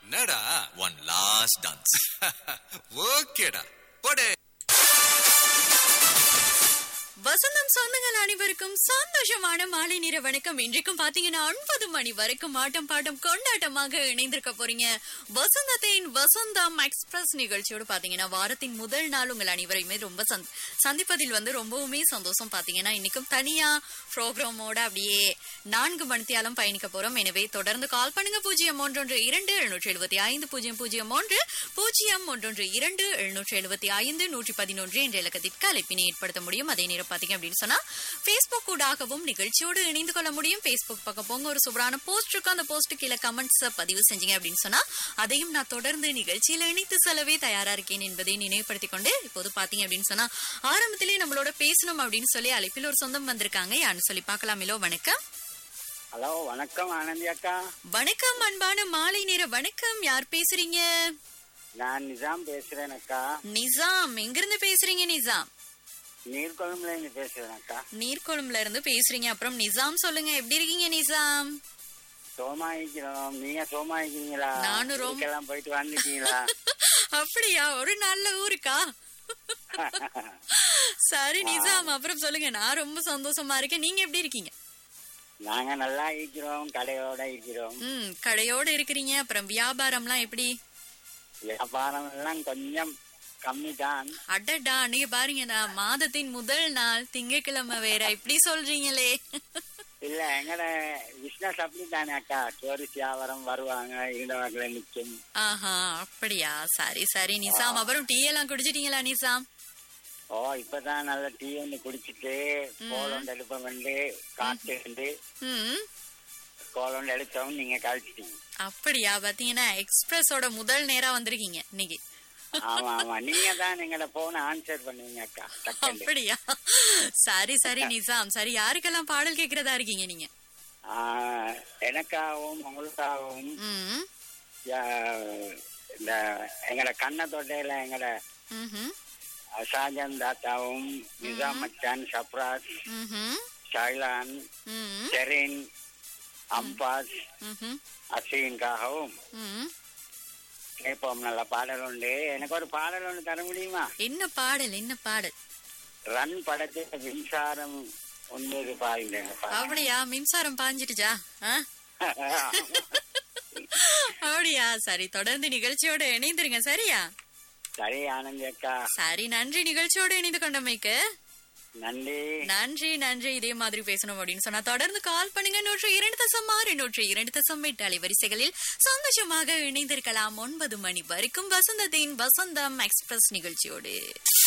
என்னடா one last dance ஓகேடா போடே வசந்தம் சொந்தங்கள் அனைவருக்கும் சந்தோஷமான மாலை நேர வணக்கம் இன்றைக்கும் பாத்தீங்கன்னா ஒன்பது மணி வரைக்கும் ஆட்டம் பாட்டம் கொண்டாட்டமாக இணைந்திருக்க போறீங்க வசந்தத்தின் வசந்தம் எக்ஸ்பிரஸ் நிகழ்ச்சியோடு பாத்தீங்கன்னா வாரத்தின் முதல் நாள் உங்கள் அனைவரையுமே ரொம்ப சந்த்- சந்திப்பதில் வந்து ரொம்பவுமே சந்தோஷம் பாத்தீங்கன்னா இன்னைக்கும் தனியா ப்ரோக்ராமோட அப்படியே நான்கு மணித்தியாலும் பயணிக்க போறோம் எனவே தொடர்ந்து கால் பண்ணுங்க பூஜ்ஜியம் ஒன்றொன்று இரண்டு எழுநூற்றி எழுபத்தி ஐந்து பூஜ்ஜியம் பூஜ்ஜியம் ஒன்று பூஜ்ஜியம் ஒன்றொன்று இரண்டு எழுநூற்றி எழுபத்தி ஐந்து நூற்றி பதினொன்று என்ற இலக்கத்திற்கு அழைப்பினை ஏற்படுத்த முடியும் அதே நேரம் பாத்தீங்க அப்படின்னு சொன்னா Facebook ஊடாகவும் நிகழ்ச்சியோடு இணைந்து கொள்ள முடியும் Facebook பக்கம் போங்க ஒரு சூப்பரான போஸ்ட் இருக்கும் அந்த போஸ்ட் கீழே கமெண்ட்ஸ் பதிவு செஞ்சீங்க அப்படின்னு சொன்னா அதையும் நான் தொடர்ந்து நிகழ்ச்சியில இணைத்து செல்லவே தயாரா இருக்கேன் என்பதை நினைவுபடுத்திக் கொண்டு இப்போது பாத்தீங்க அப்படின்னு சொன்னா ஆரம்பத்திலே நம்மளோட பேசணும் அப்படின்னு சொல்லி அழைப்பில் ஒரு சொந்தம் வந்திருக்காங்க யாருன்னு சொல்லி பார்க்கலாமிலோ வணக்கம் ஹலோ வணக்கம் ஆனந்தி அக்கா வணக்கம் அன்பான மாலை நேர வணக்கம் யார் பேசுறீங்க நான் நிஜாம் பேசுறேன் அக்கா நிசாம் எங்கிருந்து பேசுறீங்க நிசாம் நீர்கொழும்புல இருந்து பேசுறேன் அக்கா நீர்கொழும்புல இருந்து பேசுறீங்க அப்புறம் நிசாம் சொல்லுங்க எப்படி இருக்கீங்க நிசாம் சோமாயிக்கிறோம் நீங்க சோமாயிக்கிறீங்களா நானும் ரொம்ப- எல்லாம் போயிட்டு வந்துட்டீங்களா அப்படியா ஒரு நல்ல ஊருக்கா சரி நிசாம் அப்புறம் சொல்லுங்க நான் ரொம்ப சந்தோஷமா இருக்கேன் நீங்க எப்படி இருக்கீங்க நாங்க நல்லா இருக்கிறோம் கடையோட இருக்கிறோம் ம் கடையோட இருக்கிறீங்க அப்புறம் வியாபாரம்லாம் எப்படி வியாபாரம் எல்லாம் கொஞ்சம் கம்மி தான் அடடா நீங்க பாருங்க நான் மாதத்தின் முதல் நாள் திங்கட்கிழமை வேற இப்படி சொல்றீங்களே இல்ல எங்கட பிசினஸ் அப்படி தானே அக்கா டூரிஸ்ட் வியாபாரம் வருவாங்க இருந்தவர்களை நிக்கும் ஆஹா அப்படியா சரி சரி நிசாம் அப்புறம் டீ எல்லாம் குடிச்சிட்டீங்களா நிசாம் ஓ இப்பதான் நல்ல டீ ஒன்று குடிச்சிட்டு கோலம் எடுப்ப வந்து காட்டு வந்து ம் கோலம் எடுத்தோம் நீங்க கழிச்சிட்டீங்க அப்படியா பாத்தீங்கன்னா எக்ஸ்பிரஸோட முதல் நேரா வந்திருக்கீங்க இன்னைக்கு ஆமா ஆமா நீங்க தான் எங்களை போன ஆன்சர் பண்ணுவீங்க அக்கா டக்குன்னு. அப்படியா சரி சரி நிசாம் சரி யாருக்கெல்லாம் பாடல் கேக்குறதா இருக்கீங்க நீங்க ஆ, எனக்காகவும் உங்களுக்காகவும் ம் யா, இந்த எங்கட கண்ண தொட்டையில எங்கட ம்ஹும், ஷாஜான் தாத்தாவும் நிசாம் மச்சான் சப்ராஸ் ம்ஹும், ஷைலான் ம், செரின் அம்பாஸ் ம்ஹும், அஸ்வின்காகவும் ம். கேட்போம் நல்ல பாடல் உண்டு எனக்கு ஒரு பாடல் ஒன்று தர முடியுமா என்ன பாடல் என்ன பாடல் ரன் படத்தில் மின்சாரம் ஒன்பது பாய்ந்தேன் அப்படியா மின்சாரம் பாஞ்சிட்டுச்சா ஆ? அப்படியா சரி தொடர்ந்து நிகழ்ச்சியோட இணைந்துருங்க சரியா சரி ஆனந்தி அக்கா சரி நன்றி நிகழ்ச்சியோட இணைந்து கொண்டமைக்கு நன்றி நன்றி நன்றி இதே மாதிரி பேசணும் அப்படின்னு சொன்னா தொடர்ந்து கால் பண்ணுங்க நூற்று இரண்டு தசம் ஆறு நூற்று இரண்டு தசம் எட்டு அலைவரிசைகளில் சந்தோஷமாக இணைந்திருக்கலாம் ஒன்பது மணி வரைக்கும் வசந்தத்தின் வசந்தம் எக்ஸ்பிரஸ் நிகழ்ச்சியோடு